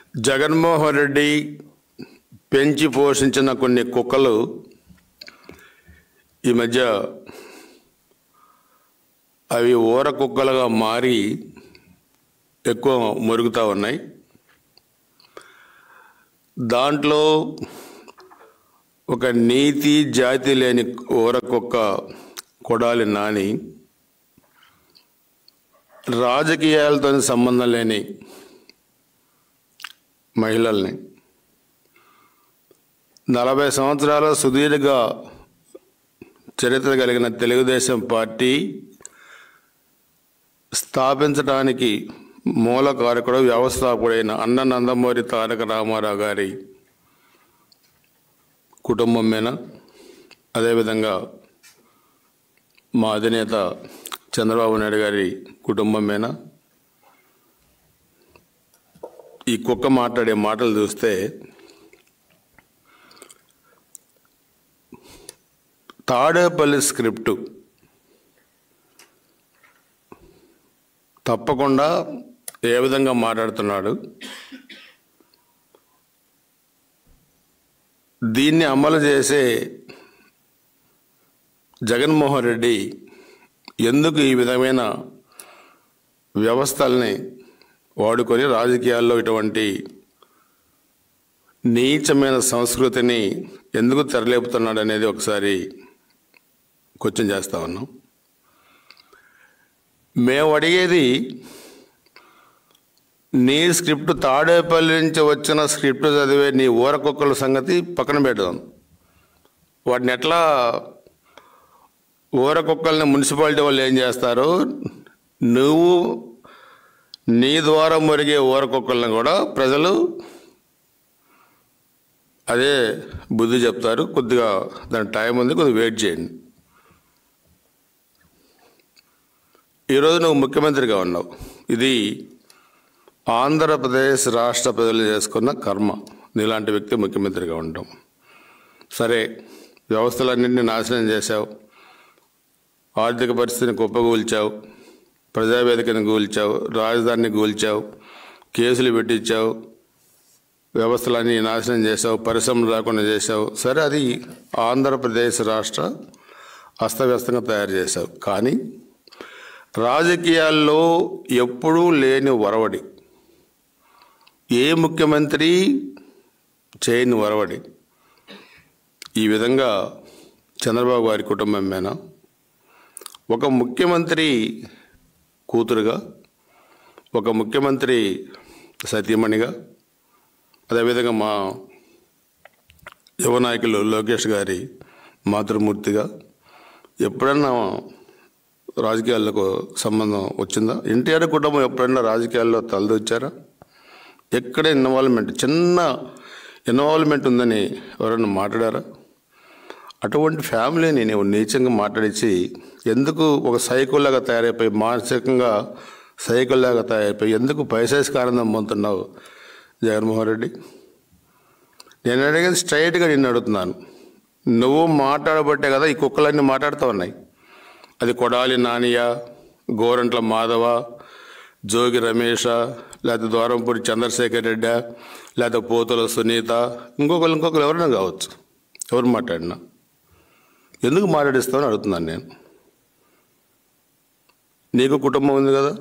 జగన్మోహన్ రెడ్డి పెంచి పోషించిన కొన్ని కుక్కలు ఈ మధ్య అవి ఊర కుక్కలుగా మారి ఎక్కువ మురుగుతూ ఉన్నాయి దాంట్లో ఒక నీతి జాతి లేని ఊర కుక్క కొడాలి నాని రాజకీయాలతో సంబంధం లేని మహిళల్ని నలభై సంవత్సరాల సుదీర్ఘ చరిత్ర కలిగిన తెలుగుదేశం పార్టీ స్థాపించడానికి మూల కారకుడు వ్యవస్థాపకుడైన అన్న నందమూరి తారక రామారావు గారి కుటుంబమేనా అదేవిధంగా మా అధినేత చంద్రబాబు నాయుడు గారి కుటుంబమేనా ఈ కుక్క మాట్లాడే మాటలు చూస్తే తాడేపల్లి స్క్రిప్టు తప్పకుండా ఏ విధంగా మాట్లాడుతున్నాడు దీన్ని అమలు చేసే జగన్మోహన్ రెడ్డి ఎందుకు ఈ విధమైన వ్యవస్థల్ని వాడుకొని రాజకీయాల్లో ఇటువంటి నీచమైన సంస్కృతిని ఎందుకు తెరలేపుతున్నాడు అనేది ఒకసారి క్వశ్చన్ చేస్తా ఉన్నాం మేము అడిగేది నీ స్క్రిప్ట్ తాడేపల్లి నుంచి వచ్చిన స్క్రిప్ట్ చదివే నీ ఊరకొక్కల సంగతి పక్కన పెడదాం వాటిని ఎట్లా ఊరకొక్కల్ని మున్సిపాలిటీ వాళ్ళు ఏం చేస్తారు నువ్వు నీ ద్వారా మురిగే ఊరకొక్కల్ని కూడా ప్రజలు అదే బుద్ధి చెప్తారు కొద్దిగా దాని టైం ఉంది కొద్దిగా వెయిట్ చేయండి ఈరోజు నువ్వు ముఖ్యమంత్రిగా ఉన్నావు ఇది ఆంధ్రప్రదేశ్ రాష్ట్ర ప్రజలు చేసుకున్న కర్మ నీలాంటి వ్యక్తి ముఖ్యమంత్రిగా ఉండటం సరే వ్యవస్థలన్నింటినీ నాశనం చేశావు ఆర్థిక పరిస్థితిని కుప్పగూల్చావు ప్రజావేదికను కూల్చావు రాజధానిని కూల్చావు కేసులు పెట్టించావు వ్యవస్థలన్నీ నాశనం చేశావు పరిశ్రమలు రాకుండా చేశావు సరే అది ఆంధ్రప్రదేశ్ రాష్ట్ర అస్తవ్యస్తంగా తయారు చేశావు కానీ రాజకీయాల్లో ఎప్పుడూ లేని వరవడి ఏ ముఖ్యమంత్రి చేయని వరవడి ఈ విధంగా చంద్రబాబు గారి కుటుంబమేనా ఒక ముఖ్యమంత్రి కూతురుగా ఒక ముఖ్యమంత్రి సతీమణిగా అదేవిధంగా మా యువ నాయకులు లోకేష్ గారి మాతృమూర్తిగా ఎప్పుడన్నా రాజకీయాలకు సంబంధం వచ్చిందా ఎన్టీఆర్ కుటుంబం ఎప్పుడైనా రాజకీయాల్లో తలదొచ్చారా ఎక్కడ ఇన్వాల్వ్మెంట్ చిన్న ఇన్వాల్వ్మెంట్ ఉందని ఎవరైనా మాట్లాడారా అటువంటి ఫ్యామిలీని నేను నీచంగా మాట్లాడించి ఎందుకు ఒక సైకోలాగా తయారైపోయి మానసికంగా సైకోలాగా తయారైపోయి ఎందుకు పైశాసిక ఆనందం పొందుతున్నావు జగన్మోహన్ రెడ్డి నేను అడిగేది స్ట్రైట్గా నిన్ను అడుగుతున్నాను నువ్వు మాట్లాడబట్టే కదా ఈ కుక్కలన్నీ మాట్లాడుతూ ఉన్నాయి అది కొడాలి నానియ గోరంట్ల మాధవ జోగి రమేష లేకపోతే ద్వారంపూడి చంద్రశేఖర్ రెడ్డి లేకపోతే పోతుల సునీత ఇంకొకరు ఇంకొకరు ఎవరైనా కావచ్చు ఎవరు మాట్లాడినా ఎందుకు మాట్లాడిస్తామని అడుగుతున్నాను నేను నీకు కుటుంబం ఉంది కదా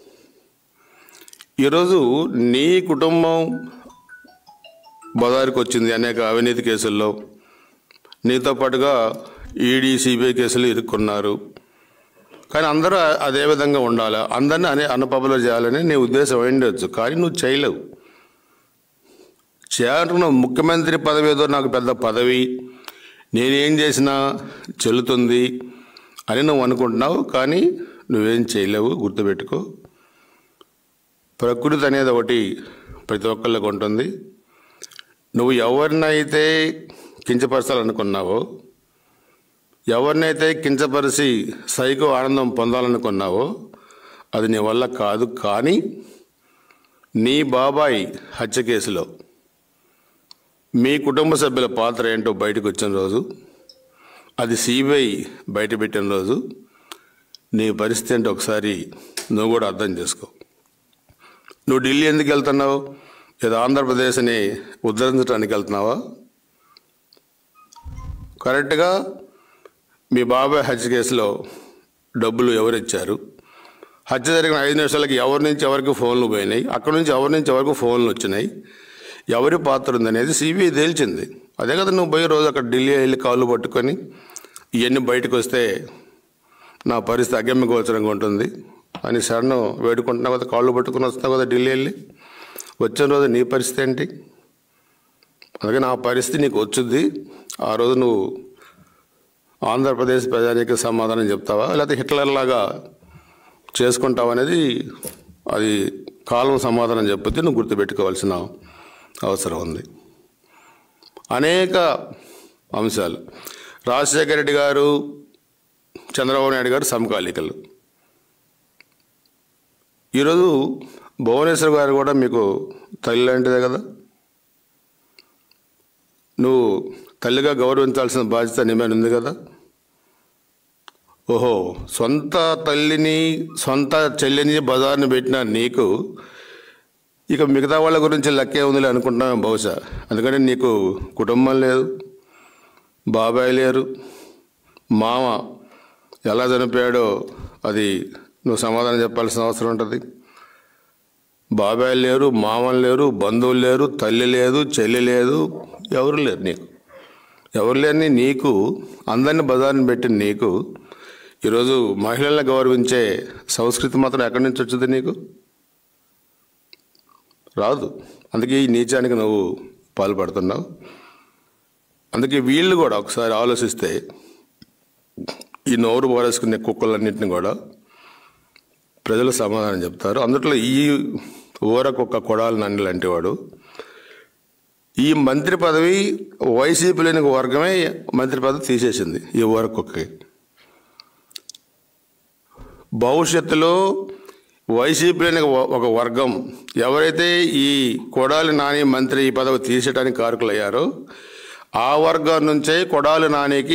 ఈరోజు నీ కుటుంబం బజారుకు వచ్చింది అనేక అవినీతి కేసుల్లో నీతో పాటుగా ఈడీ సిబిఐ కేసులు ఇరుక్కున్నారు కానీ అందరూ అదే విధంగా ఉండాలి అందరినీ అనే అన్నపబులు చేయాలని నీ ఉద్దేశం ఉండొచ్చు కానీ నువ్వు చేయలేవు చేయాలనుకున్న ముఖ్యమంత్రి పదవి ఏదో నాకు పెద్ద పదవి నేనేం చేసినా చెల్లుతుంది అని నువ్వు అనుకుంటున్నావు కానీ నువ్వేం చేయలేవు గుర్తుపెట్టుకో ప్రకృతి అనేది ఒకటి ప్రతి ఒక్కళ్ళకి ఉంటుంది నువ్వు ఎవరినైతే కించపరచాలనుకున్నావో ఎవరినైతే కించపరిచి సైకో ఆనందం పొందాలనుకున్నావో అది నీ వల్ల కాదు కానీ నీ బాబాయ్ హత్య కేసులో మీ కుటుంబ సభ్యుల పాత్ర ఏంటో బయటకు వచ్చిన రోజు అది సిబిఐ బయట పెట్టిన రోజు నీ పరిస్థితి ఏంటో ఒకసారి నువ్వు కూడా అర్థం చేసుకో నువ్వు ఢిల్లీ ఎందుకు వెళ్తున్నావు ఏదో ఆంధ్రప్రదేశ్ని ఉద్ధరించడానికి వెళ్తున్నావా కరెక్ట్గా మీ బాబాయ్ హత్య కేసులో డబ్బులు ఎవరిచ్చారు హత్య జరిగిన ఐదు నిమిషాలకి ఎవరి నుంచి ఎవరికి ఫోన్లు పోయినాయి అక్కడి నుంచి ఎవరి నుంచి ఎవరికి ఫోన్లు వచ్చినాయి ఎవరి పాత్ర ఉందనేది సిబిఐ తేల్చింది అదే కదా నువ్వు పోయి రోజు అక్కడ ఢిల్లీ వెళ్ళి కాళ్ళు పట్టుకొని ఇవన్నీ బయటకు వస్తే నా పరిస్థితి అగమ్యగోచరంగా ఉంటుంది అని శరణు వేడుకుంటున్నావు కదా కాళ్ళు పట్టుకుని వస్తున్నావు కదా ఢిల్లీ వెళ్ళి వచ్చిన రోజు నీ పరిస్థితి ఏంటి అందుకే నా పరిస్థితి నీకు వచ్చుద్ది ఆ రోజు నువ్వు ఆంధ్రప్రదేశ్ ప్రజానికి సమాధానం చెప్తావా లేకపోతే హిట్లర్ లాగా చేసుకుంటావా అనేది అది కాలం సమాధానం చెప్పితే నువ్వు గుర్తుపెట్టుకోవాల్సిన అవసరం ఉంది అనేక అంశాలు రాజశేఖర రెడ్డి గారు చంద్రబాబు నాయుడు గారు సమకాలీకలు ఈరోజు భువనేశ్వర్ గారు కూడా మీకు తల్లి లాంటిదే కదా నువ్వు తల్లిగా గౌరవించాల్సిన బాధ్యత నీ మీద ఉంది కదా ఓహో సొంత తల్లిని సొంత చెల్లిని బజార్ని పెట్టిన నీకు ఇక మిగతా వాళ్ళ గురించి లెక్కే ఉందిలే అనుకుంటున్నాం బహుశా ఎందుకంటే నీకు కుటుంబం లేదు బాబాయ్ లేరు మామ ఎలా చనిపోయాడో అది నువ్వు సమాధానం చెప్పాల్సిన అవసరం ఉంటుంది బాబాయ్ లేరు మామలు లేరు బంధువులు లేరు తల్లి లేదు చెల్లి లేదు ఎవరు లేరు నీకు ఎవరు లేని నీకు అందరిని బజార్ని పెట్టిన నీకు ఈరోజు మహిళల్ని గౌరవించే సంస్కృతి మాత్రం ఎక్కడి నుంచి వచ్చింది నీకు రాదు అందుకే ఈ నీచానికి నువ్వు పాల్పడుతున్నావు అందుకే వీళ్ళు కూడా ఒకసారి ఆలోచిస్తే ఈ నోరు పోరేసుకునే కుక్కలన్నింటిని కూడా ప్రజలు సమాధానం చెప్తారు అందుట్లో ఈ ఊరకొక్క కొడాలి నన్ను లాంటి వాడు ఈ మంత్రి పదవి వైసీపీలోని వర్గమే మంత్రి పదవి తీసేసింది ఈ ఊరకొక్కకి భవిష్యత్తులో వైసీపీలోని ఒక వర్గం ఎవరైతే ఈ కొడాలి నాని మంత్రి పదవి తీసేయడానికి కారకులయ్యారో ఆ వర్గం నుంచే కొడాలి నానికి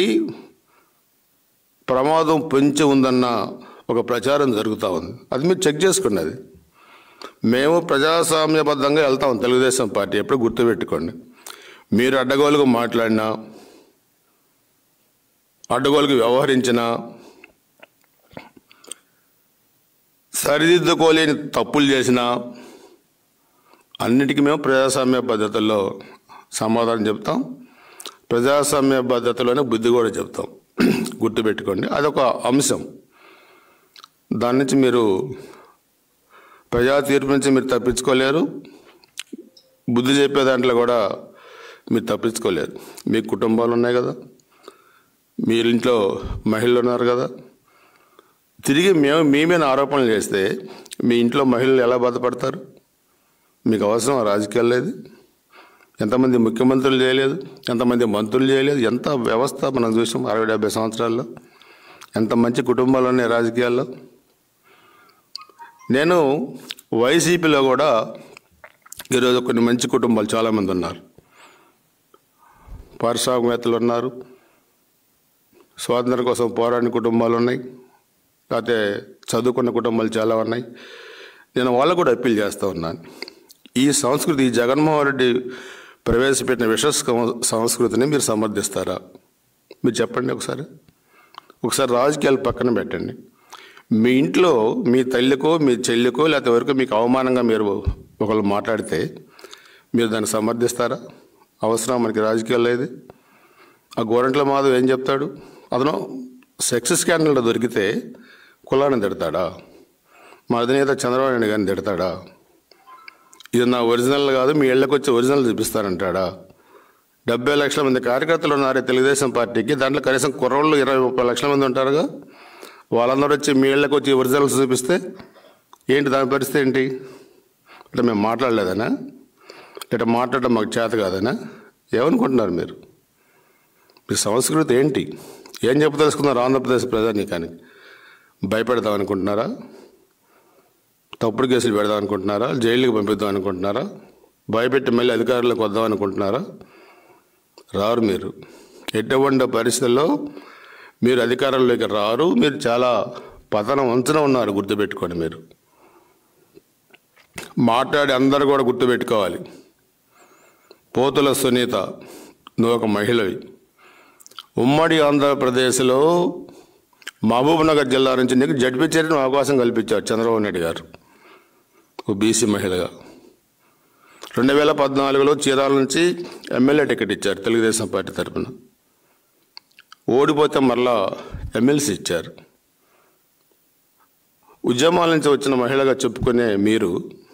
ప్రమాదం పెంచి ఉందన్న ఒక ప్రచారం జరుగుతూ ఉంది అది మీరు చెక్ చేసుకోండి అది మేము ప్రజాస్వామ్యబద్ధంగా వెళ్తాం తెలుగుదేశం పార్టీ ఎప్పుడు గుర్తుపెట్టుకోండి మీరు అడ్డగోలుగా మాట్లాడినా అడ్డగోలుగా వ్యవహరించినా సరిదిద్దుకోలేని తప్పులు చేసినా అన్నిటికీ మేము ప్రజాస్వామ్య పద్ధతుల్లో సమాధానం చెప్తాం ప్రజాస్వామ్య పద్ధతిలోనే బుద్ధి కూడా చెప్తాం గుర్తుపెట్టుకోండి అదొక అంశం దాని నుంచి మీరు ప్రజా తీర్పు నుంచి మీరు తప్పించుకోలేరు బుద్ధి చెప్పే దాంట్లో కూడా మీరు తప్పించుకోలేరు మీ కుటుంబాలు ఉన్నాయి కదా మీరు ఇంట్లో మహిళలు ఉన్నారు కదా తిరిగి మేము మీ మీద ఆరోపణలు చేస్తే మీ ఇంట్లో మహిళలు ఎలా బాధపడతారు మీకు అవసరం రాజకీయాలు లేదు ఎంతమంది ముఖ్యమంత్రులు చేయలేదు ఎంతమంది మంత్రులు చేయలేదు ఎంత వ్యవస్థ మనం చూసాం అరవై డెబ్బై సంవత్సరాల్లో ఎంత మంచి కుటుంబాలు ఉన్నాయి రాజకీయాల్లో నేను వైసీపీలో కూడా ఈరోజు కొన్ని మంచి కుటుంబాలు చాలామంది ఉన్నారు పారిశ్రామికవేత్తలు ఉన్నారు స్వాతంత్రం కోసం పోరాడిన కుటుంబాలు ఉన్నాయి లేకపోతే చదువుకున్న కుటుంబాలు చాలా ఉన్నాయి నేను వాళ్ళకు కూడా అప్పీల్ చేస్తూ ఉన్నాను ఈ సంస్కృతి ఈ జగన్మోహన్ రెడ్డి ప్రవేశపెట్టిన విష సం- సంస్కృతిని మీరు సమర్థిస్తారా మీరు చెప్పండి ఒకసారి ఒకసారి రాజకీయాలు పక్కన పెట్టండి మీ ఇంట్లో మీ తల్లికో మీ చెల్లికో లేకపోతే ఎవరికో మీకు అవమానంగా మీరు ఒకళ్ళు మాట్లాడితే మీరు దాన్ని సమర్థిస్తారా అవసరం మనకి రాజకీయాల్లో ఇది ఆ గోరంట్ల మాధవ్ ఏం చెప్తాడు అతను సెక్స్ స్కాండల్లో దొరికితే కులాన్ని తిడతాడా మా అధినేత చంద్రబాబు నాయుడు గారిని తిడతాడా ఇది నా ఒరిజినల్ కాదు మీ ఇళ్ళకి వచ్చి ఒరిజినల్ చూపిస్తానంటాడా డెబ్బై లక్షల మంది కార్యకర్తలు ఉన్నారు తెలుగుదేశం పార్టీకి దాంట్లో కనీసం కుర్రోళ్ళు ఇరవై ముప్పై లక్షల మంది ఉంటారుగా వాళ్ళందరూ వచ్చి మీ ఇళ్ళకి వచ్చి ఒరిజినల్స్ చూపిస్తే ఏంటి దాని పరిస్థితి ఏంటి అంటే మేము మాట్లాడలేదనా లేదా మాట్లాడడం మాకు చేత కాదనా ఏమనుకుంటున్నారు మీరు మీ సంస్కృతి ఏంటి ఏం చెప్పదలుచుకున్నారు ఆంధ్రప్రదేశ్ ప్రజానీకానికి భయపెడదాం అనుకుంటున్నారా తప్పుడు కేసులు పెడదాం అనుకుంటున్నారా జైలుకి పంపిద్దాం అనుకుంటున్నారా భయపెట్టి మళ్ళీ అధికారులకు వద్దాం అనుకుంటున్నారా రారు మీరు ఎటువంటి పరిస్థితుల్లో మీరు అధికారంలోకి రారు మీరు చాలా పతనం వంచున ఉన్నారు గుర్తుపెట్టుకోండి మీరు మాట్లాడి అందరూ కూడా గుర్తుపెట్టుకోవాలి పోతుల సునీత నువ్వు ఒక మహిళవి ఉమ్మడి ఆంధ్రప్రదేశ్లో మహబూబ్ నగర్ జిల్లా నుంచి నీకు జడ్పీ చేరిన అవకాశం కల్పించారు చంద్రబాబు నాయుడు గారు ఓ బీసీ మహిళగా రెండు వేల పద్నాలుగులో చీరాల నుంచి ఎమ్మెల్యే టికెట్ ఇచ్చారు తెలుగుదేశం పార్టీ తరఫున ఓడిపోతే మరలా ఎమ్మెల్సీ ఇచ్చారు ఉద్యమాల నుంచి వచ్చిన మహిళగా చెప్పుకునే మీరు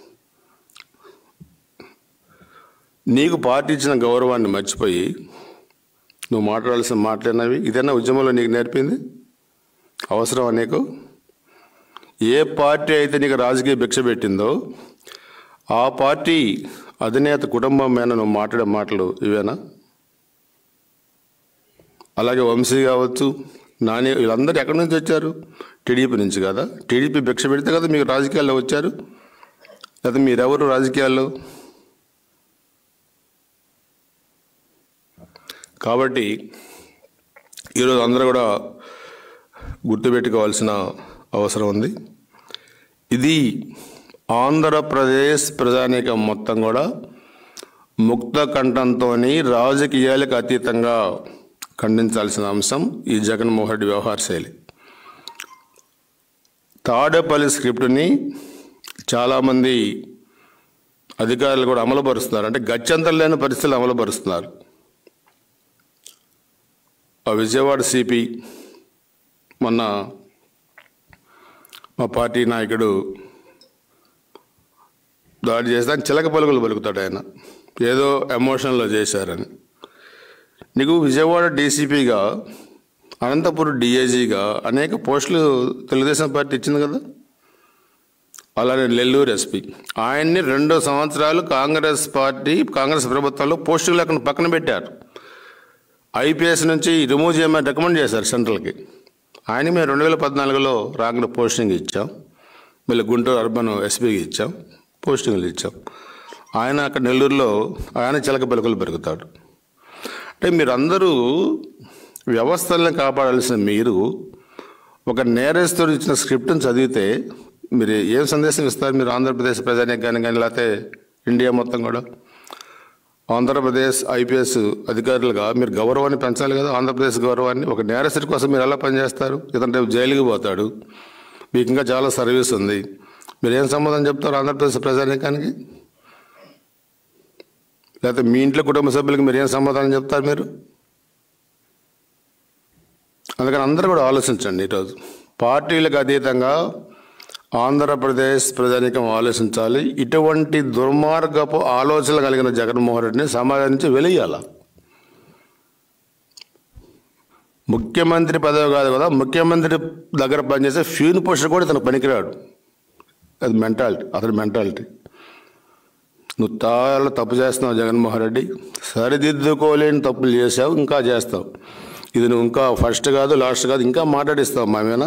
నీకు పార్టీ ఇచ్చిన గౌరవాన్ని మర్చిపోయి నువ్వు మాట్లాడాల్సిన మాట్లాడినవి ఇదన్నా ఉద్యమంలో నీకు నేర్పింది అవసరం నీకు ఏ పార్టీ అయితే నీకు రాజకీయ భిక్ష పెట్టిందో ఆ పార్టీ అధినేత కుటుంబం మీద నువ్వు మాట్లాడే మాటలు ఇవేనా అలాగే వంశీ కావచ్చు నాని వీళ్ళందరూ ఎక్కడి నుంచి వచ్చారు టీడీపీ నుంచి కదా టీడీపీ భిక్ష పెడితే కదా మీకు రాజకీయాల్లో వచ్చారు లేదా మీరెవరు రాజకీయాల్లో కాబట్టి ఈరోజు అందరూ కూడా గుర్తుపెట్టుకోవాల్సిన అవసరం ఉంది ఇది ఆంధ్రప్రదేశ్ ప్రజానీకం మొత్తం కూడా ముక్త కంఠంతో రాజకీయాలకు అతీతంగా ఖండించాల్సిన అంశం ఈ జగన్మోహన్ రెడ్డి వ్యవహార శైలి తాడేపల్లి స్క్రిప్ట్ని చాలామంది అధికారులు కూడా అమలుపరుస్తున్నారు అంటే గత్యంతరం లేని పరిస్థితులు అమలుపరుస్తున్నారు ఆ విజయవాడ సిపి మొన్న మా పార్టీ నాయకుడు దాడి చేస్తే చిలక పలుకులు పలుకుతాడు ఆయన ఏదో ఎమోషన్లో చేశారని నీకు విజయవాడ డీసీపీగా అనంతపురం డిఐజీగా అనేక పోస్టులు తెలుగుదేశం పార్టీ ఇచ్చింది కదా అలానే నెల్లూరు ఎస్పీ ఆయన్ని రెండు సంవత్సరాలు కాంగ్రెస్ పార్టీ కాంగ్రెస్ ప్రభుత్వంలో పోస్టులు లేకుండా పక్కన పెట్టారు ఐపీఎస్ నుంచి రిమూవ్ చేయమని రికమెండ్ చేశారు సెంట్రల్కి ఆయన మేము రెండు వేల పద్నాలుగులో రాంగ్లో పోస్టింగ్ ఇచ్చాం మళ్ళీ గుంటూరు అర్బన్ ఎస్పీకి ఇచ్చాం పోస్టింగ్లు ఇచ్చాం ఆయన అక్కడ నెల్లూరులో ఆయన చిలక పలుకులు పెరుగుతాడు అంటే మీరందరూ వ్యవస్థలను కాపాడాల్సిన మీరు ఒక నేరస్తుడు ఇచ్చిన స్క్రిప్ట్ని చదివితే మీరు ఏం సందేశం ఇస్తారు మీరు ఆంధ్రప్రదేశ్ ప్రజానికి కానీ కానీ లేకపోతే ఇండియా మొత్తం కూడా ఆంధ్రప్రదేశ్ ఐపీఎస్ అధికారులుగా మీరు గౌరవాన్ని పెంచాలి కదా ఆంధ్రప్రదేశ్ గౌరవాన్ని ఒక నేరస్తుడి కోసం మీరు ఎలా పనిచేస్తారు ఇదంటే జైలుకి పోతాడు మీకు ఇంకా చాలా సర్వీస్ ఉంది మీరు ఏం సంబంధం చెప్తారు ఆంధ్రప్రదేశ్ ప్రజానీకానికి లేకపోతే మీ ఇంట్లో కుటుంబ సభ్యులకు మీరు ఏం సమాధానం చెప్తారు మీరు అందుకని అందరూ కూడా ఆలోచించండి ఈరోజు పార్టీలకు అతీతంగా ఆంధ్రప్రదేశ్ ప్రజానికం ఆలోచించాలి ఇటువంటి దుర్మార్గపు ఆలోచనలు కలిగిన జగన్మోహన్ రెడ్డిని సమాజం నుంచి వెలియాల ముఖ్యమంత్రి పదవి కాదు కదా ముఖ్యమంత్రి దగ్గర పనిచేసే ఫ్యూన్ పోస్టర్ కూడా ఇతను పనికిరాడు అది మెంటాలిటీ అతని మెంటాలిటీ నువ్వు చాలా తప్పు చేస్తున్నావు జగన్మోహన్ రెడ్డి సరిదిద్దుకోలేని తప్పులు చేసావు ఇంకా చేస్తావు ఇది నువ్వు ఇంకా ఫస్ట్ కాదు లాస్ట్ కాదు ఇంకా మాట్లాడిస్తావు మా మీద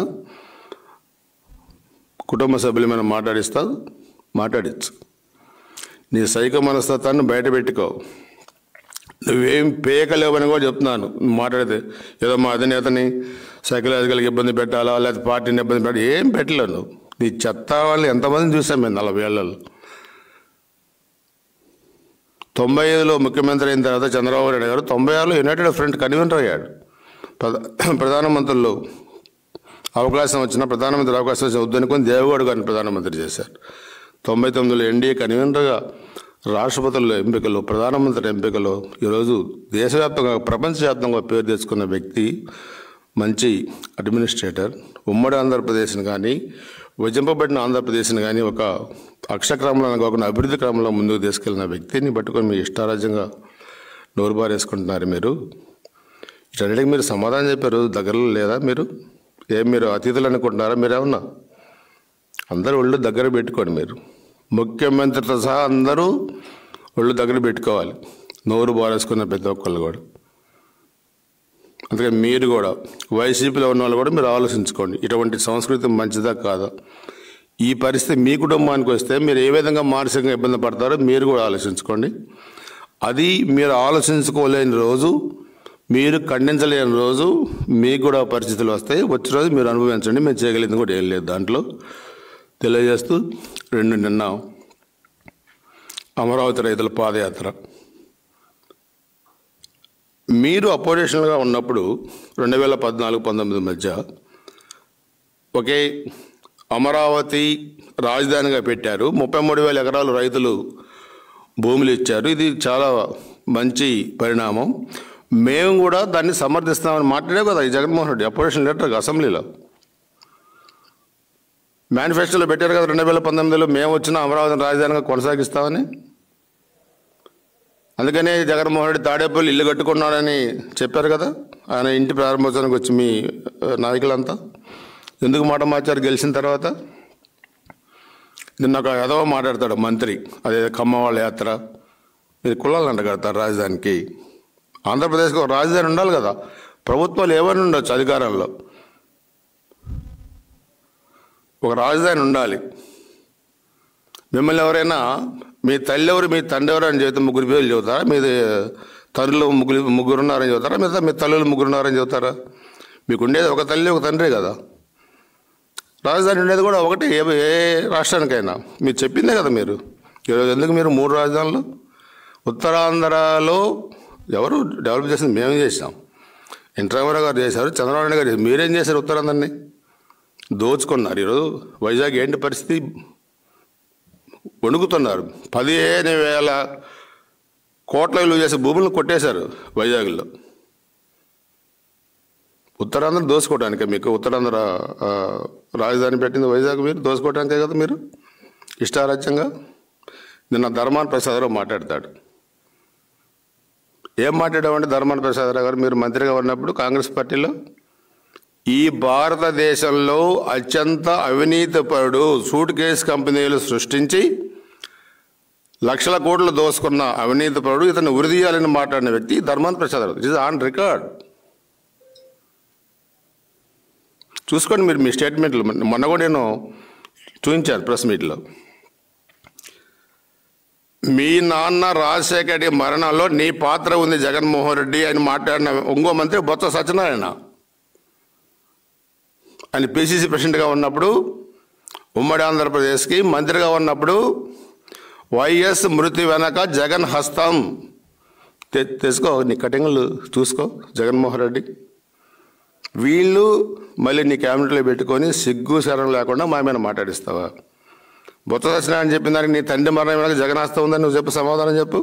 కుటుంబ సభ్యుల మీద మాట్లాడిస్తావు మాట్లాడించు నీ సైక మనస్తత్వాన్ని బయట పెట్టుకో నువ్వేం పేకలేవని కూడా చెప్తున్నాను నువ్వు మాట్లాడితే ఏదో మా అధినేతని సైకలాజికల్గా ఇబ్బంది పెట్టాలా లేకపోతే పార్టీని ఇబ్బంది పెట్టాలి ఏం పెట్టలేవు నువ్వు నీ చెత్త వాళ్ళు ఎంతమందిని చూసాం మేము నలభై ఏళ్ళలో తొంభై ఐదులో ముఖ్యమంత్రి అయిన తర్వాత చంద్రబాబు నాయుడు గారు తొంభై ఆరులో యునైటెడ్ ఫ్రంట్ కన్వీనర్ అయ్యాడు ప్రధా ప్రధానమంత్రుల్లో అవకాశం వచ్చిన ప్రధానమంత్రి అవకాశం వచ్చిన వద్దనుకొని దేవగౌడ గారిని ప్రధానమంత్రి చేశారు తొంభై తొమ్మిదిలో ఎన్డీఏ కన్వీనర్గా రాష్ట్రపతుల ఎంపికలు ప్రధానమంత్రి ఎంపికలు ఈరోజు దేశవ్యాప్తంగా ప్రపంచవ్యాప్తంగా పేరు తెచ్చుకున్న వ్యక్తి మంచి అడ్మినిస్ట్రేటర్ ఉమ్మడి ఆంధ్రప్రదేశ్ని కానీ విభజింపబడిన ఆంధ్రప్రదేశ్ని కానీ ఒక అక్షక్రమంలో కాకుండా అభివృద్ధి క్రమంలో ముందుకు తీసుకెళ్లిన వ్యక్తిని పట్టుకొని మీ ఇష్టారాజ్యంగా నోరు బారేసుకుంటున్నారు మీరు వీటన్నిటికి మీరు సమాధానం చెప్పారు దగ్గరలో లేదా మీరు ఏం మీరు అతిథులు అనుకుంటున్నారా మీరేమన్నా అందరూ ఒళ్ళు దగ్గర పెట్టుకోండి మీరు ముఖ్యమంత్రితో సహా అందరూ ఒళ్ళు దగ్గర పెట్టుకోవాలి నోరు బారేసుకున్న ప్రతి ఒక్కళ్ళు కూడా అందుకని మీరు కూడా వైసీపీలో ఉన్న వాళ్ళు కూడా మీరు ఆలోచించుకోండి ఇటువంటి సంస్కృతి మంచిదా కాదా ఈ పరిస్థితి మీ కుటుంబానికి వస్తే మీరు ఏ విధంగా మానసికంగా ఇబ్బంది పడతారో మీరు కూడా ఆలోచించుకోండి అది మీరు ఆలోచించుకోలేని రోజు మీరు ఖండించలేని రోజు మీకు కూడా పరిస్థితులు వస్తాయి వచ్చే రోజు మీరు అనుభవించండి మేము చేయగలిగింది కూడా ఏం లేదు దాంట్లో తెలియజేస్తూ రెండు నిన్న అమరావతి రైతుల పాదయాత్ర మీరు అపోజిషన్గా ఉన్నప్పుడు రెండు వేల పద్నాలుగు పంతొమ్మిది మధ్య ఒకే అమరావతి రాజధానిగా పెట్టారు ముప్పై మూడు వేల ఎకరాలు రైతులు భూములు ఇచ్చారు ఇది చాలా మంచి పరిణామం మేము కూడా దాన్ని సమర్థిస్తామని మాట్లాడే కదా ఈ జగన్మోహన్ రెడ్డి అపోజిషన్ లీడర్ అసెంబ్లీలో మేనిఫెస్టోలో పెట్టారు కదా రెండు వేల పంతొమ్మిదిలో మేము వచ్చిన అమరావతిని రాజధానిగా కొనసాగిస్తామని అందుకనే జగన్మోహన్ రెడ్డి తాడేపల్లి ఇల్లు కట్టుకున్నాడని చెప్పారు కదా ఆయన ఇంటి ప్రారంభోత్సవానికి వచ్చి మీ ఆ, నాయకులంతా ఎందుకు మాట మార్చారు గెలిచిన తర్వాత నిన్న ఒక ఎదవ మాట్లాడతాడు మంత్రి అదే ఖమ్మవాళ్ళ యాత్ర ఇది కులాలు అంట కడతారు రాజధానికి ఆంధ్రప్రదేశ్కి ఒక రాజధాని ఉండాలి కదా ప్రభుత్వాలు ఏమైనా ఉండొచ్చు అధికారంలో ఒక రాజధాని ఉండాలి మిమ్మల్ని ఎవరైనా మీ తల్లి ఎవరు మీ తండ్రి ఎవరు అని చెబితే ముగ్గురు పేర్లు చెబుతారా మీ తండ్రులు ముగ్గురు ముగ్గురు ఉన్నారని చెబుతారా మిగతా మీ తల్లులు ముగ్గురు ఉన్నారని చెబుతారా మీకు ఉండేది ఒక తల్లి ఒక తండ్రి కదా రాజధాని ఉండేది కూడా ఒకటి ఏ ఏ రాష్ట్రానికైనా మీరు చెప్పిందే కదా మీరు ఈరోజు ఎందుకు మీరు మూడు రాజధానులు ఉత్తరాంధ్రలో ఎవరు డెవలప్ చేసింది మేము చేసాం ఎన్టీ గారు చేశారు చంద్రబాబు నాయుడు గారు చేశారు మీరేం చేశారు ఉత్తరాంధ్రని దోచుకున్నారు ఈరోజు వైజాగ్ ఏంటి పరిస్థితి వణుకుతున్నారు పదిహేను వేల కోట్ల విలువ చేసే భూములను కొట్టేశారు వైజాగ్లో ఉత్తరాంధ్ర దోసుకోవడానికే మీకు ఉత్తరాంధ్ర ఆ, రాజధాని పెట్టింది వైజాగ్ మీరు దోసుకోవడానికే కదా మీరు ఇష్టారాజ్యంగా నిన్న ధర్మాన్ ప్రసాదరావు మాట్లాడతాడు ఏం మాట్లాడామంటే ధర్మాన ప్రసాదరావు గారు మీరు మంత్రిగా ఉన్నప్పుడు కాంగ్రెస్ పార్టీలో ఈ భారతదేశంలో అత్యంత అవినీతిపరుడు సూట్ కేసు కంపెనీలు సృష్టించి లక్షల కోట్లు దోసుకున్న అవినీతిపరుడు ఇతను ఉరిదీయాలని మాట్లాడిన వ్యక్తి Dharman Prasada Rao it is on record చూసుకోండి మీరు మీ స్టేట్మెంట్లు మొన్న కూడా నేను చూపించాను ప్రెస్ మీట్లో మీ నాన్న రాజశేఖర రెడ్డి మరణంలో నీ పాత్ర ఉంది జగన్మోహన్ రెడ్డి అని మాట్లాడిన ఇంకో మంత్రి బొత్స సత్యనారాయణ ఆయన పిసిసి ప్రెసిడెంట్గా ఉన్నప్పుడు ఉమ్మడి ఆంధ్రప్రదేశ్కి మంత్రిగా ఉన్నప్పుడు వైఎస్ మృతి వెనక జగన్ హస్తం తె- తెచ్చుకో నీ కటింగ్లు చూసుకో జగన్మోహన్ రెడ్డి వీళ్ళు మళ్ళీ నీ క్యాబినెట్లో పెట్టుకొని సిగ్గు శరం లేకుండా మా మీద మాట్లాడిస్తావా బొత్స సత్యనారాయణ చెప్పిన దానికి నీ తండ్రి మరణం వెనక జగన్ హస్తం ఉందని నువ్వు చెప్పు సమాధానం చెప్పు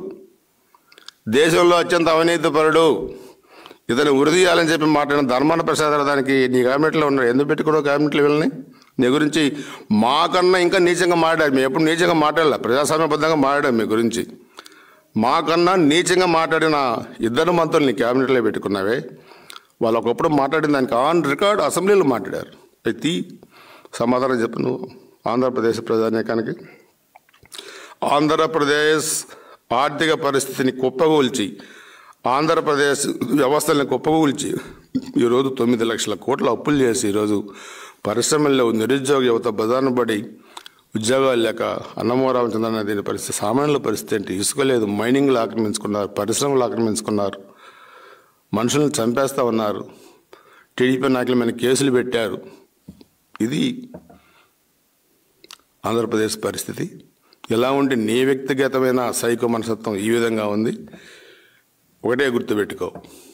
దేశంలో అత్యంత అవినీతిపరుడు ఇతను ఉరిదీయాలని చెప్పి మాట్లాడిన ధర్మాన ప్రసాద్ దానికి నీ క్యాబినెట్లో ఉన్నాడు ఎందుకు పెట్టుకున్నావు క్యాబినెట్లో వీళ్ళని నీ గురించి మాకన్నా ఇంకా నీచంగా మాట్లాడారు మేము ఎప్పుడు నీచంగా మాట్లాడలే ప్రజాస్వామ్యబద్ధంగా మాట్లాడాం మీ గురించి మాకన్నా నీచంగా మాట్లాడిన ఇద్దరు మంత్రులు నీ క్యాబినెట్లో పెట్టుకున్నావే వాళ్ళు ఒకప్పుడు మాట్లాడిన దానికి ఆన్ రికార్డ్ అసెంబ్లీలో మాట్లాడారు అయితే సమాధానం చెప్పు నువ్వు ఆంధ్రప్రదేశ్ ప్రజానీకానికి ఆంధ్రప్రదేశ్ ఆర్థిక పరిస్థితిని కుప్పగూల్చి ఆంధ్రప్రదేశ్ వ్యవస్థల్ని కుప్పగూల్చి ఈరోజు తొమ్మిది లక్షల కోట్ల అప్పులు చేసి ఈరోజు పరిశ్రమల్లో నిరుద్యోగ యువత బజారున పడి ఉద్యోగాలు లేక అన్నమోరామచంద్రన్న దీని పరిస్థితి సామాన్యుల పరిస్థితి ఏంటి ఇసుక లేదు మైనింగ్లు ఆక్రమించుకున్నారు పరిశ్రమలు ఆక్రమించుకున్నారు మనుషులను చంపేస్తా ఉన్నారు టీడీపీ నాయకుల మీద కేసులు పెట్టారు ఇది ఆంధ్రప్రదేశ్ పరిస్థితి ఎలా ఉంటే నీ వ్యక్తిగతమైన సైకో మనస్తత్వం ఈ విధంగా ఉంది ఒకటే గుర్తుపెట్టుకో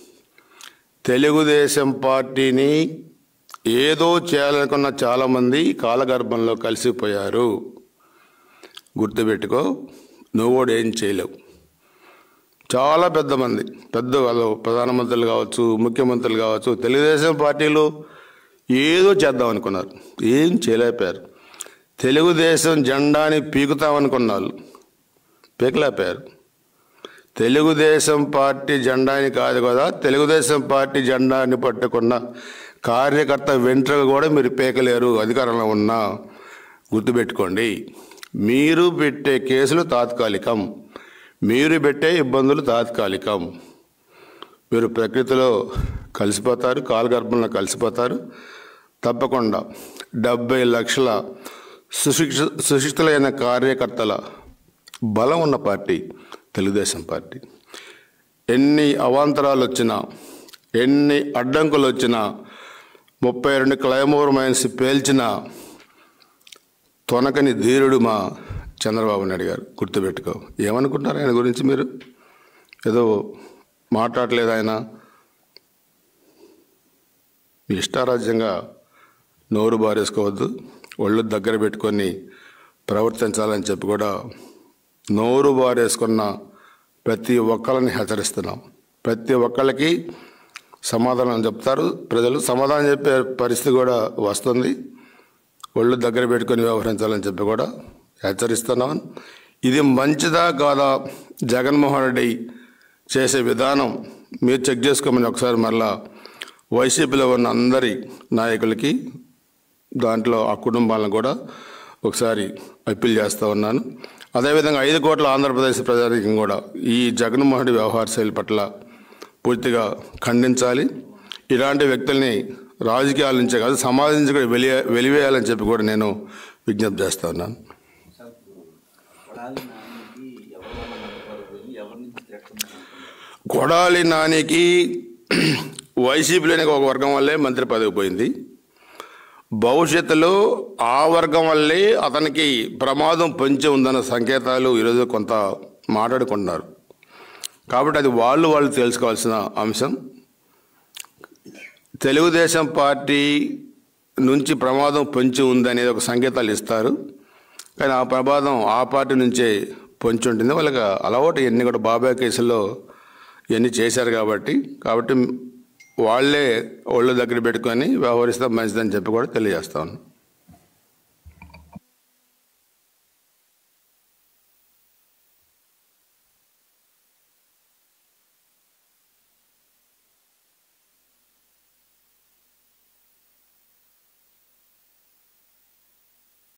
తెలుగుదేశం పార్టీని ఏదో చేయాలనుకున్న చాలామంది కాలగర్భంలో కలిసిపోయారు గుర్తుపెట్టుకో నువ్వు కూడా ఏం చేయలేవు చాలా పెద్ద మంది పెద్ద వాళ్ళు ప్రధానమంత్రులు కావచ్చు ముఖ్యమంత్రులు కావచ్చు తెలుగుదేశం పార్టీలు ఏదో చేద్దాం అనుకున్నారు ఏం చేయలేకపోయారు తెలుగుదేశం జెండాని పీకుతామనుకున్నారు పీకలేకపోయారు తెలుగుదేశం పార్టీ జెండాని కాదు కదా తెలుగుదేశం పార్టీ జెండాని పట్టుకున్న కార్యకర్త వెంట్రుక కూడా మీరు పీకలేరు అధికారంలో ఉన్నా గుర్తుపెట్టుకోండి మీరు పెట్టే కేసులు తాత్కాలికం మీరు పెట్టే ఇబ్బందులు తాత్కాలికం మీరు ప్రకృతిలో కలిసిపోతారు కాలగర్భంలో కలిసిపోతారు తప్పకుండా డెబ్బై లక్షల సుశిక్ష సుశిక్షితులైన కార్యకర్తల బలం ఉన్న పార్టీ తెలుగుదేశం పార్టీ ఎన్ని అవాంతరాలు వచ్చినా ఎన్ని అడ్డంకులు వచ్చినా ముప్పై రెండు క్లైమోర్ మైన్స్ పేల్చిన తొనకని ధీరుడు మా చంద్రబాబు నాయుడు గారు గుర్తుపెట్టుకో ఏమనుకుంటున్నారు ఆయన గురించి మీరు ఏదో మాట్లాడలేదు ఆయన మీ ఇష్టారాజ్యంగా నోరు బారేసుకోవద్దు ఒళ్ళు దగ్గర పెట్టుకొని ప్రవర్తించాలని చెప్పి కూడా నోరు బారేసుకున్న ప్రతి ఒక్కరిని హెచ్చరిస్తున్నాం ప్రతి ఒక్కళ్ళకి సమాధానం చెప్తారు ప్రజలు సమాధానం చెప్పే పరిస్థితి కూడా వస్తుంది ఒళ్ళు దగ్గర పెట్టుకొని వ్యవహరించాలని చెప్పి కూడా హెచ్చరిస్తున్నాం ఇది మంచిదా కాదా జగన్మోహన్ రెడ్డి చేసే విధానం మీరు చెక్ చేసుకోమని ఒకసారి మరలా వైసీపీలో ఉన్న అందరి నాయకులకి దాంట్లో ఆ కుటుంబాలను కూడా ఒకసారి అప్పీల్ చేస్తూ ఉన్నాను అదేవిధంగా ఐదు కోట్ల ఆంధ్రప్రదేశ్ ప్రజానికం కూడా ఈ జగన్మోహన్ రెడ్డి వ్యవహార శైలి పట్ల పూర్తిగా ఖండించాలి ఇలాంటి వ్యక్తుల్ని రాజకీయాల నుంచే కాదు సమాజం నుంచి కూడా వెలి వెలివేయాలని చెప్పి కూడా నేను విజ్ఞప్తి చేస్తా ఉన్నాను సార్ కొడాలి నానికి ఎవరి వల్ల నష్టపడిపోయింది ఎవరి నుంచి థ్రెట్ ఉందనుకుంటున్నారు కొడాలి నానికి వైసీపీలోని ఒక వర్గం వల్లే మంత్రి పదవి పోయింది భవిష్యత్తులో ఆ వర్గం వల్లే అతనికి ప్రమాదం పొంచి ఉందన్న సంకేతాలు ఈరోజు కొంత మాట్లాడుకుంటున్నారు కాబట్టి అది వాళ్ళు వాళ్ళు తెలుసుకోవాల్సిన అంశం తెలుగుదేశం పార్టీ నుంచి ప్రమాదం పొంచి ఉందనేది ఒక సంకేతాలు ఇస్తారు కానీ ఆ ప్రమాదం ఆ పార్టీ నుంచే పొంచి ఉంటుంది వాళ్ళకి అలవాటు ఇవన్నీ కూడా బాబాయ్ కేసుల్లో ఇవన్నీ చేశారు కాబట్టి కాబట్టి వాళ్ళే ఒళ్ళు దగ్గర పెట్టుకొని వ్యవహరిస్తే మంచిదని చెప్పి కూడా తెలియజేస్తా ఉన్నాను